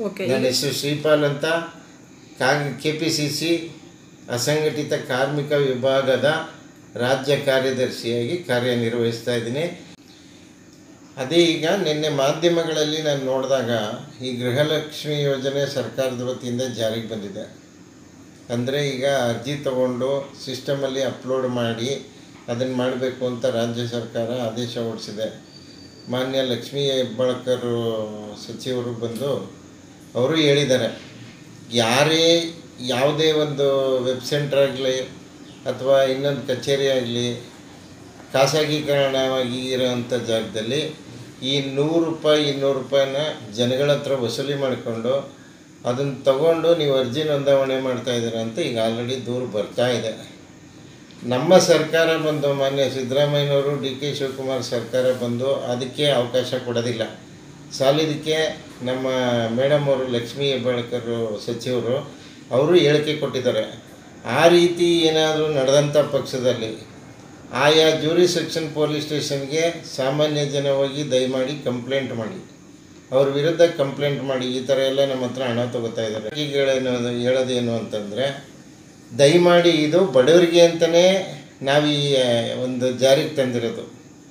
okay ನನ್ನ ಹೆಸರು ಶ್ರೀಪಾಲ್ ಅಂತ ಕಾಂಗ್ ಕೆ ಪಿ ಸಿ ಸಿ ಅಸಂಘಟಿತ ಕಾರ್ಮಿಕ ವಿಭಾಗದ ರಾಜ್ಯ ಕಾರ್ಯದರ್ಶಿಯಾಗಿ ಕಾರ್ಯನಿರ್ವಹಿಸ್ತಾ ಇದ್ದೀನಿ ಅದೇ ಈಗ ನಿನ್ನೆ ಮಾಧ್ಯಮಗಳಲ್ಲಿ ನಾನು ನೋಡಿದಾಗ ಈ ಗೃಹಲಕ್ಷ್ಮಿ ಯೋಜನೆ ಸರ್ಕಾರದ ವತಿಯಿಂದ ಜಾರಿಗೆ ಬಂದಿದೆ ಅಂದರೆ ಈಗ ಅರ್ಜಿ ತಗೊಂಡು ಸಿಸ್ಟಮಲ್ಲಿ ಅಪ್ಲೋಡ್ ಮಾಡಿ ಅದನ್ನು ಮಾಡಬೇಕು ಅಂತ ರಾಜ್ಯ ಸರ್ಕಾರ ಆದೇಶ ಹೊರಡಿಸಿದೆ ಮಾನ್ಯ ಲಕ್ಷ್ಮೀ ಹೆಬ್ಬಾಳ್ಕರ್ ಸಚಿವರು ಬಂದು ಅವರು ಹೇಳಿದ್ದಾರೆ ಯಾರೇ ಯಾವುದೇ ಒಂದು ವೆಬ್ ಸೆಂಟರ್ ಆಗಲಿ ಅಥವಾ ಇನ್ನೊಂದು ಕಚೇರಿ ಆಗಲಿ ಖಾಸಗೀಕರಣವಾಗಿ ಇರೋವಂಥ ಜಾಗದಲ್ಲಿ ಈ ನೂರು ರೂಪಾಯಿ ಇನ್ನೂರು ರೂಪಾಯಿನ ಜನಗಳ ಹತ್ರ ವಸೂಲಿ ಮಾಡಿಕೊಂಡು ಅದನ್ನು ತಗೊಂಡು ನೀವು ಅರ್ಜಿ ನೋಂದಾವಣೆ ಮಾಡ್ತಾ ಇದ್ದೀರ ಅಂತ ಈಗ ಆಲ್ರೆಡಿ ದೂರು ಬರ್ತಾ ಇದೆ ನಮ್ಮ ಸರ್ಕಾರ ಬಂದು ಮಾನ್ಯ ಸಿದ್ದರಾಮಯ್ಯನವರು ಡಿ ಕೆ ಶಿವಕುಮಾರ್ ಸರ್ಕಾರ ಬಂದು ಅದಕ್ಕೆ ಅವಕಾಶ ಕೊಡೋದಿಲ್ಲ ಸಾಲಿದಕ್ಕೆ ನಮ್ಮ ಮೇಡಮ್ ಅವರು ಲಕ್ಷ್ಮೀ ಹೆಬ್ಬಾಳ್ಕರ್ ಸಚಿವರು ಅವರು ಹೇಳಿಕೆ ಕೊಟ್ಟಿದ್ದಾರೆ ಆ ರೀತಿ ಏನಾದರೂ ನಡೆದಂಥ ಪಕ್ಷದಲ್ಲಿ ಆಯಾ ಜೂರಿ ಸೆಕ್ಷನ್ ಪೊಲೀಸ್ ಸ್ಟೇಷನ್ಗೆ ಸಾಮಾನ್ಯ ಜನ ಹೋಗಿ ದಯಮಾಡಿ ಕಂಪ್ಲೇಂಟ್ ಮಾಡಿ ಅವ್ರ ವಿರುದ್ಧ ಕಂಪ್ಲೇಂಟ್ ಮಾಡಿ ಈ ಥರ ಎಲ್ಲ ನಮ್ಮ ಹತ್ರ ಹಣ ತಗೋತಾ ಇದ್ದಾರೆ ಈಗ ಹೇಳೇನು ಹೇಳೋದೇನು ಅಂತಂದರೆ ದಯಮಾಡಿ ಇದು ಬಡವರಿಗೆ ಅಂತಲೇ ನಾವು ಈ ಆ, ಒಂದು ಜಾರಿಗೆ ತಂದಿರೋದು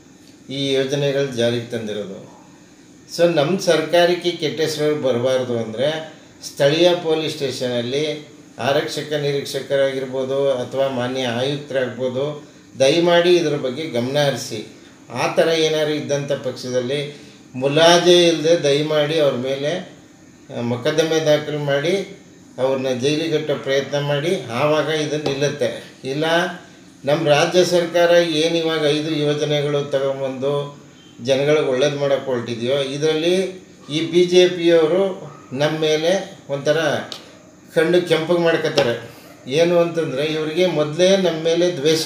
ಈ ಯೋಜನೆಗಳು ಜಾರಿಗೆ ತಂದಿರೋದು ಸೊ ನಮ್ಮ ಸರ್ಕಾರಕ್ಕೆ ಕೆಟ್ಟ ಹೆಸರು ಬರಬಾರ್ದು ಅಂದರೆ ಸ್ಥಳೀಯ ಪೊಲೀಸ್ ಸ್ಟೇಷನಲ್ಲಿ ಆರಕ್ಷಕ ನಿರೀಕ್ಷಕರಾಗಿರ್ಬೋದು ಅಥವಾ ಮಾನ್ಯ ಆಯುಕ್ತರಾಗ್ಬೋದು ದಯಮಾಡಿ ಇದ್ರ ಬಗ್ಗೆ ಗಮನ ಹರಿಸಿ ಆ ಥರ ಏನಾದ್ರು ಇದ್ದಂಥ ಪಕ್ಷದಲ್ಲಿ ಮುಲಾಜೆ ಇಲ್ಲದೆ ದಯಮಾಡಿ ಅವ್ರ ಮೇಲೆ ಆ, ಮೊಕದ್ದಮೆ ದಾಖಲು ಮಾಡಿ ಅವ್ರನ್ನ ಜೈಲಿಗಟ್ಟೋ ಪ್ರಯತ್ನ ಮಾಡಿ ಆವಾಗ ಇದು ನಿಲ್ಲುತ್ತೆ ಇಲ್ಲ ನಮ್ಮ ರಾಜ್ಯ ಸರ್ಕಾರ ಏನು ಇವಾಗ ಐದು ಯೋಜನೆಗಳು ತಗೊಂಬಂದು ಜನಗಳಿಗೆ ಒಳ್ಳೇದು ಮಾಡೋಕ್ಕೆ ಹೊರಟಿದೆಯೋ ಇದರಲ್ಲಿ ಈ ಬಿ ಜೆ ಪಿಯವರು ನಮ್ಮ ಮೇಲೆ ಒಂಥರ ಕಣ್ಣು ಕೆಂಪಗೆ ಮಾಡ್ಕೋತಾರೆ ಏನು ಅಂತಂದರೆ ಇವರಿಗೆ ಮೊದಲೇ ನಮ್ಮ ಮೇಲೆ ದ್ವೇಷ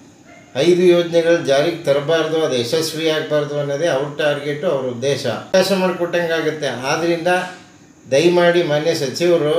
ಐದು ಯೋಜನೆಗಳು ಜಾರಿಗೆ ತರಬಾರ್ದು ಅದು ಯಶಸ್ವಿ ಆಗಬಾರ್ದು ಅನ್ನೋದೇ ಅವ್ರ ಟಾರ್ಗೆಟು ಅವ್ರ ಉದ್ದೇಶ ಅವಕಾಶ ಮಾಡಿಕೊಟ್ಟಂಗೆ ಆಗುತ್ತೆ ಆದ್ದರಿಂದ ದಯಮಾಡಿ ಮಾನ್ಯ ಸಚಿವರು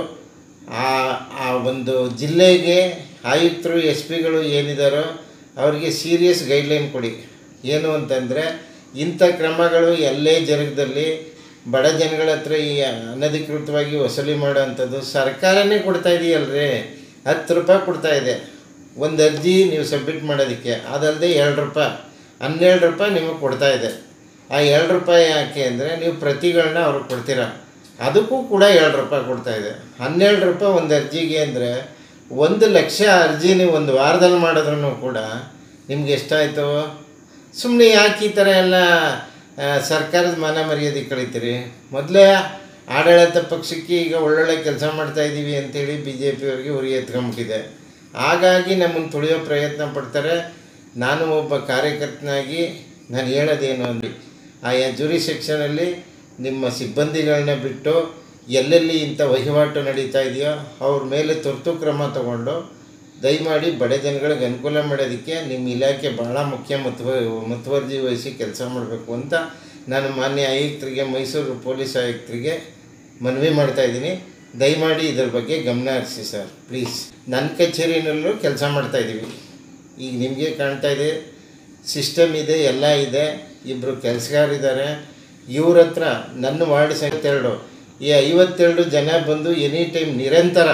ಆ ಆ ಒಂದು ಜಿಲ್ಲೆಗೆ ಆಯುಕ್ತರು ಎಸ್ ಪಿಗಳು ಏನಿದಾರೋ ಅವರಿಗೆ ಸೀರಿಯಸ್ ಗೈಡ್ಲೈನ್ ಕೊಡಿ ಏನು ಅಂತಂದರೆ ಇಂಥ ಕ್ರಮಗಳು ಎಲ್ಲೇ ಜರುಗದಲ್ಲಿ ಬಡ ಜನಗಳ ಹತ್ರ ಈ ಅನಧಿಕೃತವಾಗಿ ವಸೂಲಿ ಮಾಡೋವಂಥದ್ದು ಸರ್ಕಾರನೇ ಕೊಡ್ತಾ ಇದೆಯಲ್ರಿ ಹತ್ತು ರೂಪಾಯಿ ಕೊಡ್ತಾ ಇದೆ ಒಂದು ಅರ್ಜಿ ನೀವು ಸಬ್ಮಿಟ್ ಮಾಡೋದಕ್ಕೆ ಅದಲ್ಲದೆ ಎರಡು ರೂಪಾಯಿ ಹನ್ನೆರಡು ರೂಪಾಯಿ ನಿಮಗೆ ಕೊಡ್ತಾ ಇದೆ ಆ ಎರಡು ರೂಪಾಯಿ ಯಾಕೆ ಅಂದರೆ ನೀವು ಪ್ರತಿಗಳನ್ನ ಅವ್ರಿಗೆ ಕೊಡ್ತೀರ ಅದಕ್ಕೂ ಕೂಡ ಎರಡು ರೂಪಾಯಿ ಕೊಡ್ತಾ ಇದೆ ಹನ್ನೆರಡು ರೂಪಾಯಿ ಒಂದು ಅರ್ಜಿಗೆ ಅಂದರೆ ಒಂದು ಲಕ್ಷ ಅರ್ಜಿ ನೀವು ಒಂದು ವಾರದಲ್ಲಿ ಮಾಡಿದ್ರೂ ಕೂಡ ನಿಮ್ಗೆ ಎಷ್ಟಾಯಿತು ಸುಮ್ಮನೆ ಯಾಕೆ ಈ ಥರ ಎಲ್ಲ ಆ, ಸರ್ಕಾರದ ಮಾನ ಮರ್ಯಾದೆ ಕಳಿತೀರಿ ಮೊದಲೇ ಆಡಳಿತ ಪಕ್ಷಕ್ಕೆ ಈಗ ಒಳ್ಳೊಳ್ಳೆ ಕೆಲಸ ಮಾಡ್ತಾ ಇದ್ದೀವಿ ಅಂತೇಳಿ ಬಿ ಜೆ ಪಿಯವ್ರಿಗೆ ಉರಿ ಎತ್ಕೊಂಬಿಟ್ಟಿದೆ ಹಾಗಾಗಿ ನಮ್ಮನ್ನು ತುಳಿಯೋ ಪ್ರಯತ್ನ ಪಡ್ತಾರೆ ನಾನು ಒಬ್ಬ ಕಾರ್ಯಕರ್ತನಾಗಿ ನಾನು ಹೇಳೋದೇನು ಅಂದು ಆಯಾ ಜೂರಿ ಸೆಕ್ಷನಲ್ಲಿ ನಿಮ್ಮ ಸಿಬ್ಬಂದಿಗಳನ್ನ ಬಿಟ್ಟು ಎಲ್ಲೆಲ್ಲಿ ಇಂಥ ವಹಿವಾಟು ನಡೀತಾ ಇದೆಯೋ ಅವ್ರ ಮೇಲೆ ತುರ್ತು ಕ್ರಮ ತಗೊಂಡು ದಯಮಾಡಿ ಬಡ ಜನಗಳಿಗೆ ಅನುಕೂಲ ಮಾಡೋದಕ್ಕೆ ನಿಮ್ಮ ಇಲಾಖೆ ಭಾಳ ಮುಖ್ಯ ಮುತುವ ಮುತುವರ್ಜಿ ವಹಿಸಿ ಕೆಲಸ ಮಾಡಬೇಕು ಅಂತ ನಾನು ಮಾನ್ಯ ಆಯುಕ್ತರಿಗೆ ಮೈಸೂರು ಪೊಲೀಸ್ ಆಯುಕ್ತರಿಗೆ ಮನವಿ ಮಾಡ್ತಾ ಇದ್ದೀನಿ ದಯಮಾಡಿ ಇದ್ರ ಬಗ್ಗೆ ಗಮನ ಹರಿಸಿ ಸರ್ ಪ್ಲೀಸ್ ನನ್ನ ಕಚೇರಿನಲ್ಲೂ ಕೆಲಸ ಮಾಡ್ತಾ ಇದ್ದೀವಿ ಈಗ ನಿಮಗೆ ಕಾಣ್ತಾ ಇದೆ ಸಿಸ್ಟಮ್ ಇದೆ ಎಲ್ಲ ಇದೆ ಇಬ್ಬರು ಕೆಲಸಗಾರಿದ್ದಾರೆ ಇವ್ರ ಹತ್ರ ನನ್ನ ವಾರ್ಡ್ ಸಂಖ್ಯೆರಡು ಈ ಐವತ್ತೆರಡು ಜನ ಬಂದು ಎನಿ ಟೈಮ್ ನಿರಂತರ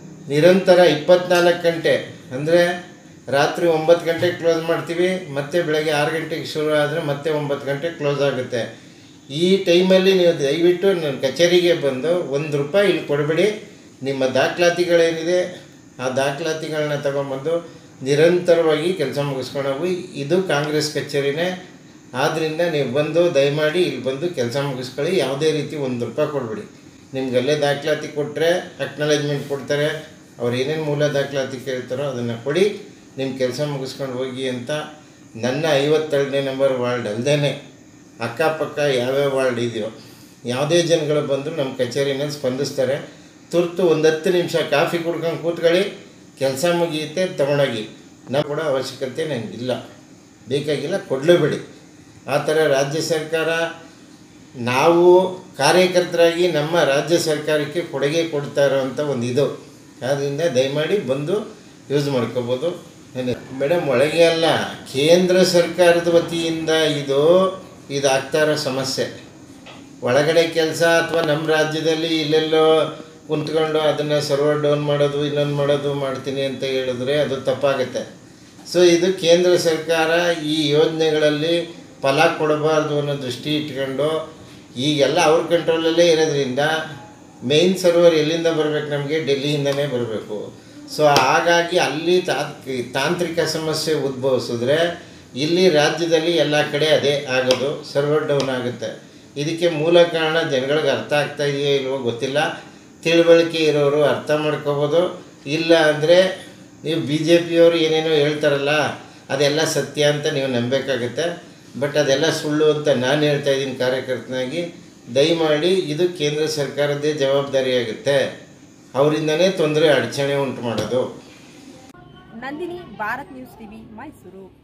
ನಿರಂತರ ಇಪ್ಪತ್ನಾಲ್ಕು ಗಂಟೆ ಅಂದರೆ ರಾತ್ರಿ ಒಂಬತ್ತು ಗಂಟೆಗೆ ಕ್ಲೋಸ್ ಮಾಡ್ತೀವಿ ಮತ್ತೆ ಬೆಳಗ್ಗೆ ಆರು ಗಂಟೆಗೆ ಶುರು ಆದರೆ ಮತ್ತೆ ಒಂಬತ್ತು ಗಂಟೆಗೆ ಕ್ಲೋಸ್ ಆಗುತ್ತೆ ಈ ಟೈಮಲ್ಲಿ ನೀವು ದಯವಿಟ್ಟು ನನ್ನ ಕಚೇರಿಗೆ ಬಂದು ಒಂದು ರೂಪಾಯಿ ಇಲ್ಲಿ ಕೊಡಬೇಡಿ ನಿಮ್ಮ ದಾಖಲಾತಿಗಳೇನಿದೆ ಆ ದಾಖಲಾತಿಗಳನ್ನ ತಗೊಂಬಂದು ನಿರಂತರವಾಗಿ ಕೆಲಸ ಮುಗಿಸ್ಕೊಂಡು ಹೋಗಿ ಇದು ಕಾಂಗ್ರೆಸ್ ಕಚೇರಿನೇ ಆದ್ದರಿಂದ ನೀವು ಬಂದು ದಯಮಾಡಿ ಇಲ್ಲಿ ಬಂದು ಕೆಲಸ ಮುಗಿಸ್ಕೊಳ್ಳಿ ಯಾವುದೇ ರೀತಿ ಒಂದು ರೂಪಾಯಿ ಕೊಡಬೇಡಿ ನಿಮ್ಗೆ ಅಲ್ಲೇ ದಾಖಲಾತಿ ಕೊಟ್ಟರೆ ಅಕ್ನಾಲೇಜ್ಮೆಂಟ್ ಕೊಡ್ತಾರೆ ಅವ್ರು ಏನೇನು ಮೂಲ ದಾಖಲಾತಿ ಕೇಳ್ತಾರೋ ಅದನ್ನು ಕೊಡಿ ನಿಮ್ಮ ಕೆಲಸ ಮುಗಿಸ್ಕೊಂಡು ಹೋಗಿ ಅಂತ ನನ್ನ ಐವತ್ತೆರಡನೇ ನಂಬರ್ ವಾರ್ಡ್ ಅಲ್ಲದೇ ಅಕ್ಕಪಕ್ಕ ಯಾವ್ಯಾವ ವಾರ್ಡ್ ಇದೆಯೋ ಯಾವುದೇ ಜನಗಳು ಬಂದು ನಮ್ಮ ಕಚೇರಿನಲ್ಲಿ ಸ್ಪಂದಿಸ್ತಾರೆ ತುರ್ತು ಒಂದು ಹತ್ತು ನಿಮಿಷ ಕಾಫಿ ಕುಡ್ಕೊಂಡು ಕೂತ್ಕೊಳ್ಳಿ ಕೆಲಸ ಮುಗಿಯುತ್ತೆ ತೊಗೊಂಡೋಗಿ ನಾವು ಕೂಡ ಅವಶ್ಯಕತೆ ನನಗಿಲ್ಲ ಬೇಕಾಗಿಲ್ಲ ಕೊಡಲೇಬೇಡಿ ಆ ಥರ ರಾಜ್ಯ ಸರ್ಕಾರ ನಾವು ಕಾರ್ಯಕರ್ತರಾಗಿ ನಮ್ಮ ರಾಜ್ಯ ಸರ್ಕಾರಕ್ಕೆ ಕೊಡುಗೆ ಕೊಡ್ತಾ ಇರೋವಂಥ ಒಂದು ಇದು ಆದ್ದರಿಂದ ದಯಮಾಡಿ ಬಂದು ಯೂಸ್ ಮಾಡ್ಕೋಬೋದು ಮೇಡಮ್ ಒಳಗೆ ಅಲ್ಲ ಕೇಂದ್ರ ಸರ್ಕಾರದ ವತಿಯಿಂದ ಇದು ಇದು ಆಗ್ತಾ ಇರೋ ಸಮಸ್ಯೆ ಒಳಗಡೆ ಕೆಲಸ ಅಥವಾ ನಮ್ಮ ರಾಜ್ಯದಲ್ಲಿ ಇಲ್ಲೆಲ್ಲೋ ಕುಂತ್ಕೊಂಡು ಅದನ್ನು ಸರ್ವರ್ ಡೌನ್ ಮಾಡೋದು ಇನ್ನೊಂದು ಮಾಡೋದು ಮಾಡ್ತೀನಿ ಅಂತ ಹೇಳಿದ್ರೆ ಅದು ತಪ್ಪಾಗುತ್ತೆ ಸೊ ಇದು ಕೇಂದ್ರ ಸರ್ಕಾರ ಈ ಯೋಜನೆಗಳಲ್ಲಿ ಫಲ ಕೊಡಬಾರ್ದು ಅನ್ನೋ ದೃಷ್ಟಿ ಇಟ್ಕೊಂಡು ಈಗೆಲ್ಲ ಅವ್ರ ಕಂಟ್ರೋಲಲ್ಲೇ ಇರೋದ್ರಿಂದ ಮೇಯ್ನ್ ಸರ್ವರ್ ಎಲ್ಲಿಂದ ಬರಬೇಕು ನಮಗೆ ಡೆಲ್ಲಿಯಿಂದನೇ ಬರಬೇಕು ಸೊ ಹಾಗಾಗಿ ಅಲ್ಲಿ ತಾತ್ ತಾಂತ್ರಿಕ ಸಮಸ್ಯೆ ಉದ್ಭವಿಸಿದ್ರೆ ಇಲ್ಲಿ ರಾಜ್ಯದಲ್ಲಿ ಎಲ್ಲ ಕಡೆ ಅದೇ ಆಗೋದು ಸರ್ವರ್ ಡೌನ್ ಆಗುತ್ತೆ ಇದಕ್ಕೆ ಮೂಲ ಕಾರಣ ಜನಗಳಿಗೆ ಅರ್ಥ ಆಗ್ತಾ ಇದೆಯೋ ಇಲ್ವೋ ಗೊತ್ತಿಲ್ಲ ತಿಳುವಳಿಕೆ ಇರೋರು ಅರ್ಥ ಮಾಡ್ಕೋಬೋದು ಇಲ್ಲ ಅಂದರೆ ನೀವು ಬಿ ಜೆ ಪಿಯವರು ಏನೇನೋ ಹೇಳ್ತಾರಲ್ಲ ಅದೆಲ್ಲ ಸತ್ಯ ಅಂತ ನೀವು ನಂಬಬೇಕಾಗುತ್ತೆ ಬಟ್ ಅದೆಲ್ಲ ಸುಳ್ಳು ಅಂತ ನಾನು ಹೇಳ್ತಾ ಇದ್ದೀನಿ ಕಾರ್ಯಕರ್ತನಾಗಿ ದಯಮಾಡಿ ಇದು ಕೇಂದ್ರ ಸರ್ಕಾರದ್ದೇ ಜವಾಬ್ದಾರಿಯಾಗುತ್ತೆ ಅವರಿಂದನೇ ತೊಂದರೆ ಅಡಚಣೆ ಉಂಟು ಮಾಡೋದು ನಂದಿನಿ ಭಾರತ್ ನ್ಯೂಸ್ ಟಿವಿ ಮೈಸೂರು